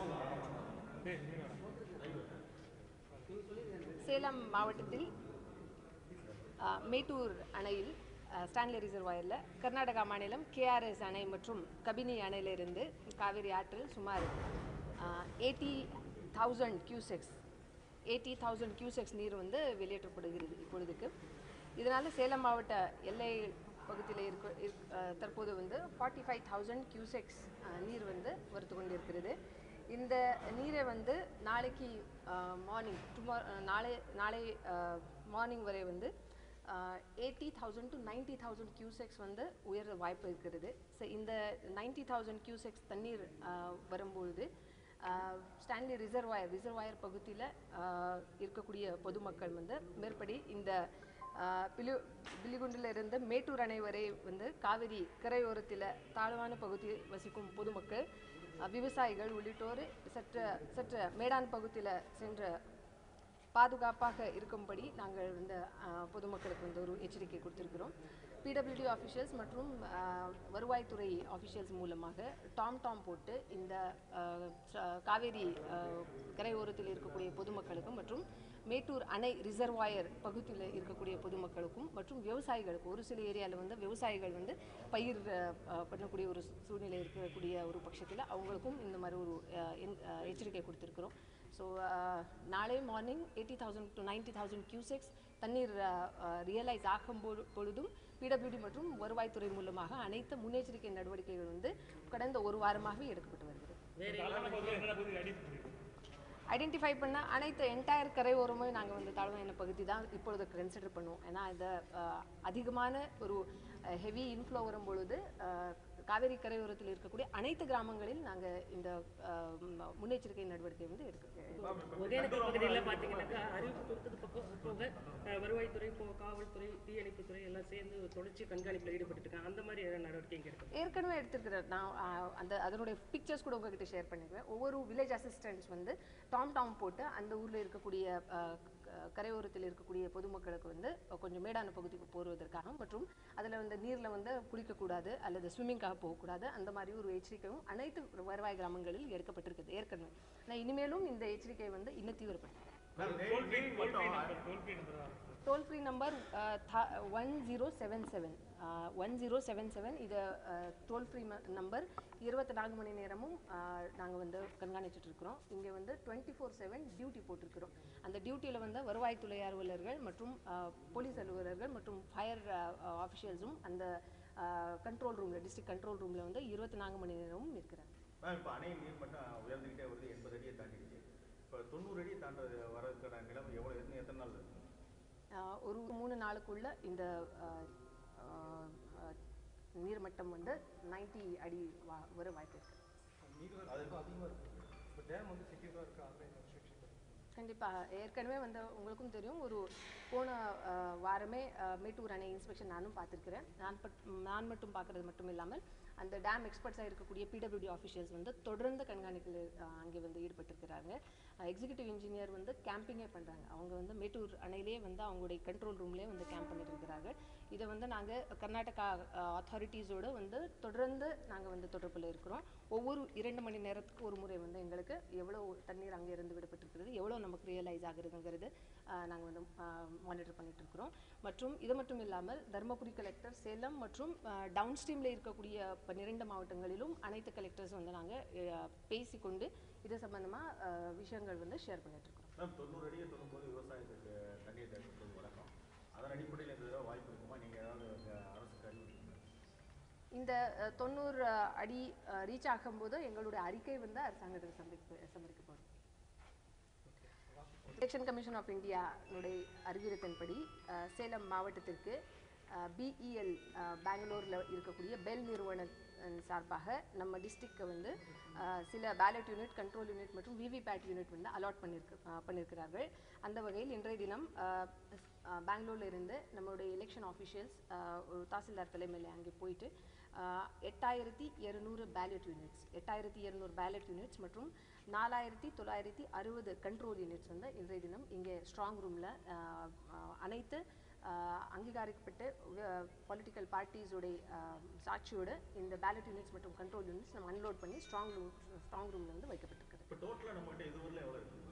சேலம் மாவட்டத்தில் ஆ, மேட்டூர் அணையில் ஆ, ஸ்டான்லி ரிசர்வாயரில் கர்நாடகா மாநிலம் கேஆர்எஸ் அணை மற்றும் கபினி அணையிலிருந்து காவிரி ஆற்றில் சுமார் eighty thousand cusecs eighty thousand cusecs நீர் வந்து வெளியேற்றப்படுகிறது இப்பொழுதுக்கு இதனால் சேலம் மாவட்ட எல்லை பகுதியில் இருக்க இருக்- ஆ, தற்போது வந்து ஃபார்ட்டி ஃபைவ் தௌசண்ட் கியூசெக்ஸ் நீர் வந்து வருத்து கொண்டிருக்கிறது இந்த நீரை வந்து நாளைக்கு மார்னிங் டுமாரோ நாளை நாளை மார்னிங் வரை வந்து eighty thousand to ninety thousand cusecs வந்து உயர வாய்ப்பு இருக்கிறது ஸோ இந்த நைன்டி தௌசண்ட் கியூசெக்ஸ் தண்ணீர் ஆஹ், வரும்பொழுது ஆஹ், ஸ்டான்லி ரிசர்வாயர் ரிசர்வாயர் பகுதியில் இருக்கக்கூடிய பொதுமக்கள் வந்து மேற்படி இந்த ஆஹ், பிலு பிலிகுண்டில் இருந்து மேட்டூர் அணை வரை வந்து காவிரி கரையோரத்தில் தாழ்வான பகுதி வசிக்கும் பொதுமக்கள் அஹ், விவசாயிகள் உள்ளிட்டோர் சற்று சற்று மேடான் பகுதியில் சென்ற பாதுகாப்பாக இருக்கும்படி நாங்கள் இந்த அஹ், பொதுமக்களுக்கு வந்து ஒரு எச்சரிக்கை கொடுத்திருக்கிறோம் பிடபிள்யூடி ஆஃபீஷியல்ஸ் மற்றும் அஹ், வருவாய்த்துறை ஆஃபீஷியல்ஸ் மூலமாக டாம் டாம் போட்டு இந்த அஹ், ச- காவேரி அஹ், கரையோரத்தில் இருக்கக்கூடிய பொதுமக்களுக்கும் மற்றும் மேட்டூர் அணை ரிசர்வாயர் பகுதியில் இருக்கக்கூடிய பொதுமக்களுக்கும் மற்றும் விவசாயிகளுக்கும் ஒரு சில ஏரியாவில் வந்து விவசாயிகள் வந்து பயிர் அஹ், அஹ், பண்ணக்கூடிய ஒரு சூழ்நிலை இருக்கக்கூடிய ஒரு பட்சத்தில் அவங்களுக்கும் இந்த மாதிரி ஒரு அஹ், என்- அஹ், எச்சரிக்கை கொடுத்துருக்குறோம் ஸோ நாளை morning eighty thousand to ninety thousand cusecs தண்ணீர் ரியலைஸ் ஆகும் பொழு- பொழுதும் பிடபிள்யூடி மற்றும் வருவாய்த்துறை மூலமாக அனைத்து முன்னெச்சரிக்கை நடவடிக்கைகள் வந்து கடந்த ஒரு வாரமாகவே எடுக்கப்பட்டு வருகிறது ஐடென்டிஃபை பண்ண அனைத்து என்டையர் கரையோரமே நாங்கள் வந்து தாழ்வான பகுதி தான் இப்பொழுது கன்சிடர் பண்ணுவோம் ஏன்னா இந்த அஹ், அதிகமான ஒரு ஹெவி இன்ஃப்ளோ வரும் பொழுது அஹ், காவேரி கரையோரத்தில் இருக்கக்கூடிய அனைத்து கிராமங்களில் நாங்கள் இந்த அஹ், ம- முன்னெச்சரிக்கை நடவடிக்கை வந்து எடுக்க ஒகேனக்கல் பகுதியில் பார்த்தீங்கன்னாக்கா அறிவிப்பு கொடுத்தது பக்கம் போக அஹ், வருவாய்த்துறை இப்போ காவல்துறை தீயணைப்புத்துறை எல்லாம் சேர்ந்து தொடர்ச்சி கண்காணிப்பில் ஈடுபட்டு இருக்காங்க அந்த மாதிரி ஏதாவது நடவடிக்கை இங்கே இருக்கு ஏற்கனவே எடுத்திருக்கிறேன் நான் ஆஹ், அந்த அதனுடைய பிக்சர்ஸ் கூட உங்ககிட்ட ஷேர் பண்ணிக்குவேன் ஒவ்வொரு வில்லேஜ் அசிஸ்டன்ட்ஸ் வந்து டாம் டாம் போட்டு அந்த ஊரில் இருக்கக்கூடிய ஆஹ், க- கரையோரத்தில் இருக்கக்கூடிய பொதுமக்களுக்கு வந்து கொஞ்சம் மேடான பகுதிக்கு போடுவதற்காக மற்றும் அதில் வந்து நீரில் வந்து குளிக்கக்கூடாது அல்லது ஸ்விம்மிங்காக போகக்கூடாது அந்த மாதிரி ஒரு எச்சரிக்கையும் அனைத்து வருவாய் கிராமங்களில் எடுக்கப்பட்டிருக்குது ஏற்கனவே ஆனால் இனிமேலும் இந்த எச்சரிக்கை வந்து இன்னும் தீவிரப்படுத்தும் toll free number one zero seven seven one zero seven seven இது டோல் ஃப்ரீ நம்பர் இருபத்தி நான்கு மணி நேரமும் நாங்கள் வந்து கண்காணிச்சுட்டு இருக்கிறோம் இங்கே வந்து டுவெண்ட்டி ஃபோர் செவன் டியூட்டி போட்டிருக்கிறோம் அந்த டியூட்டியில் வந்து வருவாய்த்துறை அலுவலர்கள் மற்றும் அஹ், போலீஸ் அலுவலர்கள் மற்றும் ஃபயர் ஆஃபிஷியல்ஸும் அந்த கண்ட்ரோல் ரூமில் டிஸ்ட்ரிக்ட் கண்ட்ரோல் ரூமில் வந்து இருபத்தி நான்கு மணி நேரமும் இருக்கிறாங்க மேம் இப்போ அணை நீர் மட்டம் உயர்ந்துக்கிட்டே வருது எண்பது அடியை தாண்டிடுச்சு இப்போ தொண்ணூறு அடியை தாண்டது வரதுக்கான நிலைமை எவ்வளோ இன்னும் எத்தனை நாள் இருக்கு ஆஹ் ஒரு மூணு நாளுக்குள்ள இந்த ஆஹ், ஆஹ், ஆஹ், நீர்மட்டம் வந்து 90 அடி வா வர வாய்ப்பு இருக்கு கண்டிப்பாக ஏற்கனவே வந்து உங்களுக்கும் தெரியும் ஒரு போன ஆஹ், வாரமே ஆஹ், மேட்டூர் அணை இன்ஸ்பெக்ஷன் நானும் பார்த்துருக்கிறேன் நான் பட் நான் மட்டும் பார்க்கறது மட்டும் இல்லாமல் அந்த டேம் எக்ஸ்பர்ட்ஸாக இருக்கக்கூடிய பிடபிள்யூடி ஆஃபீஷியல்ஸ் வந்து தொடர்ந்து கண்காணிப்பில் ஆஹ், அங்கே வந்து ஈடுபட்டிருக்கிறாங்க எக்ஸிக்யூட்டிவ் இன்ஜினியர் வந்து கேம்பிங்கே பண்ணுறாங்க அவங்க வந்து மேட்டூர் அணையிலே வந்து அவங்களுடைய கண்ட்ரோல் ரூம்லேயே வந்து கேம்ப் பண்ணிட்டு இருக்கிறாங்க இதை வந்து நாங்கள் கர்நாடகா அத்தாரிட்டிஸோடு வந்து தொடர்ந்து நாங்கள் வந்து தொடர்பில் இருக்கிறோம் ஒவ்வொரு இரண்டு மணி நேரத்துக்கு ஒரு முறை வந்து எங்களுக்கு எவ்வளோ தண்ணீர் அங்கே இருந்து விடப்பட்டிருக்கிறது எவ்வளோ நமக்கு ரியலைஸ் ஆகுதுங்கிறது நாங்கள் வந்து மானிட்டர் பண்ணிட்டு இருக்கிறோம் மற்றும் இது மட்டும் இல்லாமல் தருமபுரி கலெக்டர் சேலம் மற்றும் டவுன் ஸ்ட்ரீமில் இருக்கக்கூடிய பன்னிரெண்டு மாவட்டங்களிலும் அனைத்து கலெக்டர்ஸ் வந்து நாங்கள் பேசிக்கொண்டு இது சம்பந்தமாக விஷயங்கள் வந்து ஷேர் பண்ணிட்டு இருக்கோம் மேம் தொண்ணூறு அடியை தொண்ணும்போது விவசாயத்துக்கு தண்ணீர் தேவைப்படுறது வழக்கம் அதன் அடிப்படையில் இந்த தடவை வாய்ப்பு இருக்குமா நீங்கள் ஏதாவது அஹ், அரசுக்கு அறிவிப்பீங்க இந்த அஹ், தொண்ணூறு அஹ், அடி ரீச் ஆகும்போது எங்களுடைய அறிக்கை வந்து அரசாங்கத்துக்கு சமர்ப்பி சமர்ப்பிக்கப்படும் எலெக்ஷன் கமிஷன் ஆஃப் இந்தியானுடைய அறிவுறுத்தின்படி அஹ், சேலம் மாவட்டத்திற்கு பிஇஎல் பெங்களூரில் இருக்கக்கூடிய பெல் நிறுவனம் சார்பாக நம்ம டிஸ்ட்ரிக்டை வந்து அஹ், சில பேலட் யூனிட் கண்ட்ரோல் யூனிட் மற்றும் விவிபேட் யூனிட் வந்து அலாட் பண்ணியிருக்கு அஹ், பண்ணியிருக்கிறார்கள் அந்த வகையில் இன்றைய தினம் அஹ், அஹ், பெங்களூர்ல இருந்து நம்மளுடைய எலெக்ஷன் ஆஃபீஷியல்ஸ் ஒரு தாசில்தார் தலைமையில் அங்கே போயிட்டு அஹ், எட்டாயிரத்தி இரநூறு பேலட் யூனிட்ஸ் எட்டாயிரத்தி இரநூறு பேலட் யூனிட்ஸ் மற்றும் நாலாயிரத்தி தொள்ளாயிரத்தி அறுபது கண்ட்ரோல் யூனிட்ஸ் வந்து இன்றைய தினம் இங்கே ஸ்ட்ராங் ரூமில் அனைத்து அஹ், அங்கீகரிக்கப்பட்ட பொலிட்டிக்கல் பார்ட்டிஸோடைய சாட்சியோட இந்த பேலட் யூனிட்ஸ் மற்றும் கண்ட்ரோல் யூனிட்ஸ் நம்ம அன்லோட் பண்ணி ஸ்ட்ராங் ரூம் ஸ்ட்ராங் ரூமில் வந்து வைக்கப்பட்டிருக்கிறது இப்போ டோட்டலாக நம்மகிட்ட இதுவரையிலும் எவ்வளோ இருக்குது